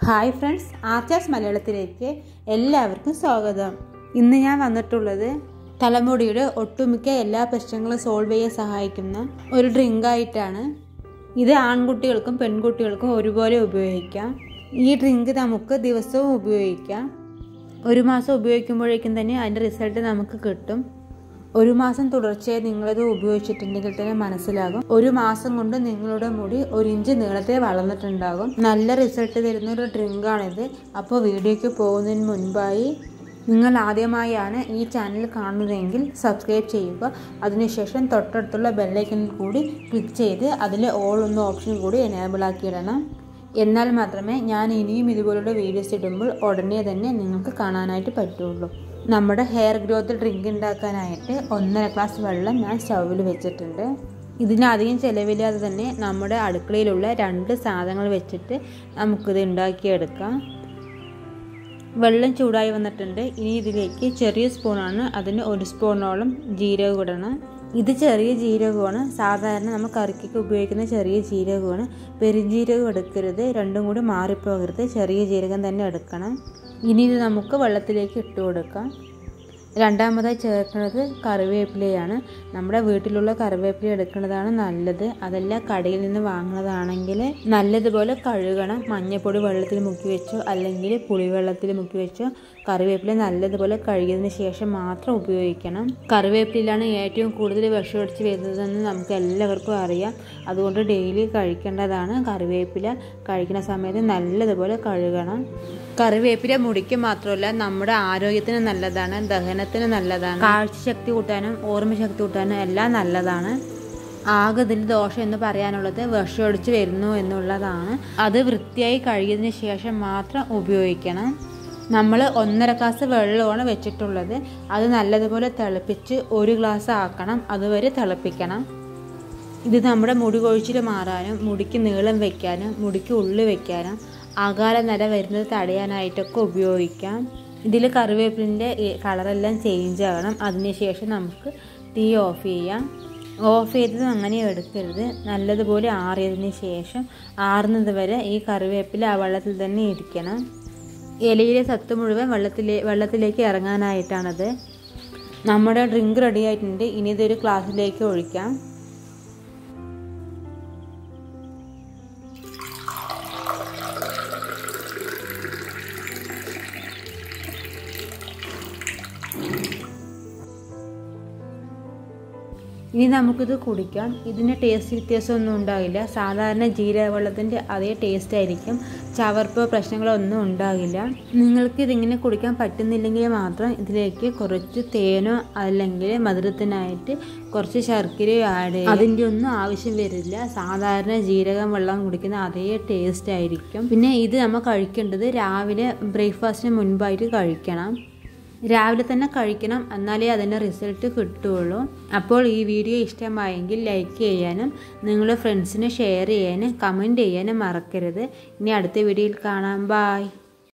hi friends ആർച്ചാസ് മലയാളത്തിലേക്ക് എല്ലാവർക്കും സ്വാഗതം ഇന്ന് ഞാൻ വന്നിട്ടുള്ളത് തലമുടിയുടെ ഒട്ടുമിക്ക എല്ലാ പ്രശ്നങ്ങളും സോൾവ് ചെയ്യാൻ സഹായിക്കുന്ന ഒരു ഡ്രിങ്ക് ആയിട്ടാണ് ഇത് ആൺകുട്ടികൾക്കും പെൺകുട്ടികൾക്കും ഒരുപോലെ ഉപയോഗിക്കാം ഈ ഡ്രിങ്ക് നമുക്ക് ദിവസവും ഉപയോഗിക്കാം ഒരു മാസം ഉപയോഗിക്കുമ്പോഴേക്കും തന്നെ അതിൻ്റെ റിസൾട്ട് നമുക്ക് കിട്ടും ഒരു മാസം തുടർച്ചയായി നിങ്ങളിത് ഉപയോഗിച്ചിട്ടുണ്ടെങ്കിൽ തന്നെ മനസ്സിലാകും ഒരു മാസം കൊണ്ട് നിങ്ങളുടെ മുടി ഒരു ഇഞ്ച് നീളത്തിൽ വളർന്നിട്ടുണ്ടാകും നല്ല റിസൾട്ട് തരുന്ന ഒരു ഡ്രിങ്കാണിത് അപ്പോൾ വീഡിയോയ്ക്ക് പോകുന്നതിന് മുൻപായി നിങ്ങൾ ആദ്യമായാണ് ഈ ചാനൽ കാണുന്നതെങ്കിൽ സബ്സ്ക്രൈബ് ചെയ്യുക അതിനുശേഷം തൊട്ടടുത്തുള്ള ബെല്ലൈക്കനിൽ കൂടി ക്ലിക്ക് ചെയ്ത് അതിൽ ഓൾ എന്ന ഓപ്ഷൻ കൂടി എനേബിൾ ആക്കിയിടണം എന്നാൽ മാത്രമേ ഞാൻ ഇനിയും ഇതുപോലുള്ള വീഡിയോസ് ഇടുമ്പോൾ ഉടനെ തന്നെ നിങ്ങൾക്ക് കാണാനായിട്ട് പറ്റുള്ളൂ നമ്മുടെ ഹെയർ ഗ്രോത്ത് ഡ്രിങ്ക് ഉണ്ടാക്കാനായിട്ട് ഒന്നര ഗ്ലാസ് വെള്ളം ഞാൻ സ്റ്റൗവിൽ വെച്ചിട്ടുണ്ട് ഇതിനധികം ചിലവില്ലാതെ തന്നെ നമ്മുടെ അടുക്കളയിലുള്ള രണ്ട് സാധനങ്ങൾ വെച്ചിട്ട് നമുക്കിത് ഉണ്ടാക്കിയെടുക്കാം വെള്ളം ചൂടായി വന്നിട്ടുണ്ട് ഇനി ഇതിലേക്ക് ചെറിയ സ്പൂണാണ് അതിന് ഒരു സ്പൂണോളം ജീരകം ഇടണം ഇത് ചെറിയ ജീരകമാണ് സാധാരണ നമ്മൾ കറിക്കൊക്കെ ഉപയോഗിക്കുന്ന ചെറിയ ജീരകമാണ് പെരുംജീരകം എടുക്കരുത് രണ്ടും കൂടി മാറിപ്പോകരുത് ചെറിയ ജീരകം തന്നെ എടുക്കണം ഇനി ഇത് നമുക്ക് വെള്ളത്തിലേക്ക് ഇട്ട് കൊടുക്കാം രണ്ടാമതായി ചേർക്കുന്നത് കറിവേപ്പിലയാണ് നമ്മുടെ വീട്ടിലുള്ള കറിവേപ്പില എടുക്കുന്നതാണ് നല്ലത് അതല്ല കടയിൽ നിന്ന് വാങ്ങുന്നതാണെങ്കിൽ നല്ലതുപോലെ കഴുകണം മഞ്ഞൾപ്പൊടി വെള്ളത്തിൽ മുക്കി വെച്ചോ അല്ലെങ്കിൽ പുളിവെള്ളത്തിൽ മുക്കി വെച്ചോ കറിവേപ്പില നല്ലതുപോലെ കഴുകിയതിന് ശേഷം മാത്രം ഉപയോഗിക്കണം കറിവേപ്പിലയിലാണ് ഏറ്റവും കൂടുതൽ വിഷമടിച്ച് വരുന്നതെന്ന് നമുക്ക് എല്ലാവർക്കും അറിയാം അതുകൊണ്ട് ഡെയിലി കഴിക്കേണ്ടതാണ് കറിവേപ്പില കഴിക്കുന്ന സമയത്ത് നല്ലതുപോലെ കഴുകണം കറിവേപ്പില മുടിക്ക് മാത്രമല്ല നമ്മുടെ ആരോഗ്യത്തിന് നല്ലതാണ് ദഹനത്തിന് നല്ലതാണ് കാഴ്ചശക്തി കൂട്ടാനും ഓർമ്മശക്തി കൂട്ടാനും എല്ലാം നല്ലതാണ് ആകെ ഇതിൽ ദോഷം എന്ന് പറയാനുള്ളത് വിഷമടിച്ച് വരുന്നു എന്നുള്ളതാണ് അത് വൃത്തിയായി കഴുകിയതിന് ശേഷം മാത്രം ഉപയോഗിക്കണം നമ്മൾ ഒന്നര ഗ്ലാസ് വെള്ളമാണ് വെച്ചിട്ടുള്ളത് അത് നല്ലതുപോലെ തിളപ്പിച്ച് ഒരു ഗ്ലാസ് ആക്കണം അതുവരെ തിളപ്പിക്കണം ഇത് നമ്മുടെ മുടി കൊഴിച്ചിൽ മാറാനും മുടിക്ക് നീളം വെക്കാനും മുടിക്ക് ഉള്ളി വെക്കാനും അകാല നര വരുന്നത് തടയാനായിട്ടൊക്കെ ഉപയോഗിക്കാം ഇതിൽ കറിവേപ്പിലിൻ്റെ കളറെല്ലാം ചേഞ്ച് ആകണം അതിനുശേഷം നമുക്ക് തീ ഓഫ് ചെയ്യാം ഓഫ് ചെയ്തത് അങ്ങനെ എടുക്കരുത് നല്ലതുപോലെ ആറിയതിന് ശേഷം ആറുന്നത് വരെ ഈ കറിവേപ്പില ആ വെള്ളത്തിൽ തന്നെ ഇരിക്കണം ഇലയിലെ സത്ത് മുഴുവൻ വെള്ളത്തിലേ വെള്ളത്തിലേക്ക് ഇറങ്ങാനായിട്ടാണത് നമ്മുടെ ഡ്രിങ്ക് റെഡി ആയിട്ടുണ്ട് ഇനി ഇതൊരു ഗ്ലാസ്സിലേക്ക് ഒഴിക്കാം ഇനി നമുക്കിത് കുടിക്കാം ഇതിന് ടേസ്റ്റ് വ്യത്യാസമൊന്നും ഉണ്ടാകില്ല സാധാരണ ജീരകവെള്ളത്തിൻ്റെ അതേ ടേസ്റ്റ് ആയിരിക്കും ചവർപ്പോ പ്രശ്നങ്ങളോ ഒന്നും ഉണ്ടാകില്ല നിങ്ങൾക്ക് ഇതിങ്ങനെ കുടിക്കാൻ പറ്റുന്നില്ലെങ്കിൽ മാത്രം ഇതിലേക്ക് കുറച്ച് തേനോ അല്ലെങ്കിൽ മധുരത്തിനായിട്ട് കുറച്ച് ശർക്കരയോ ആഡ് ചെയ്യും അതിൻ്റെ ഒന്നും ആവശ്യം വരില്ല സാധാരണ ജീരകം വെള്ളം കുടിക്കുന്ന അതേ ടേസ്റ്റ് ആയിരിക്കും പിന്നെ ഇത് നമ്മൾ കഴിക്കേണ്ടത് രാവിലെ ബ്രേക്ക്ഫാസ്റ്റിന് മുൻപായിട്ട് കഴിക്കണം രാവിലെ തന്നെ കഴിക്കണം എന്നാലേ അതിൻ്റെ റിസൾട്ട് കിട്ടുകയുള്ളൂ അപ്പോൾ ഈ വീഡിയോ ഇഷ്ടമായെങ്കിൽ ലൈക്ക് ചെയ്യാനും നിങ്ങളുടെ ഫ്രണ്ട്സിന് ഷെയർ ചെയ്യാനും കമൻറ്റ് ചെയ്യാനും മറക്കരുത് ഇനി അടുത്ത വീഡിയോയിൽ കാണാം ബായ്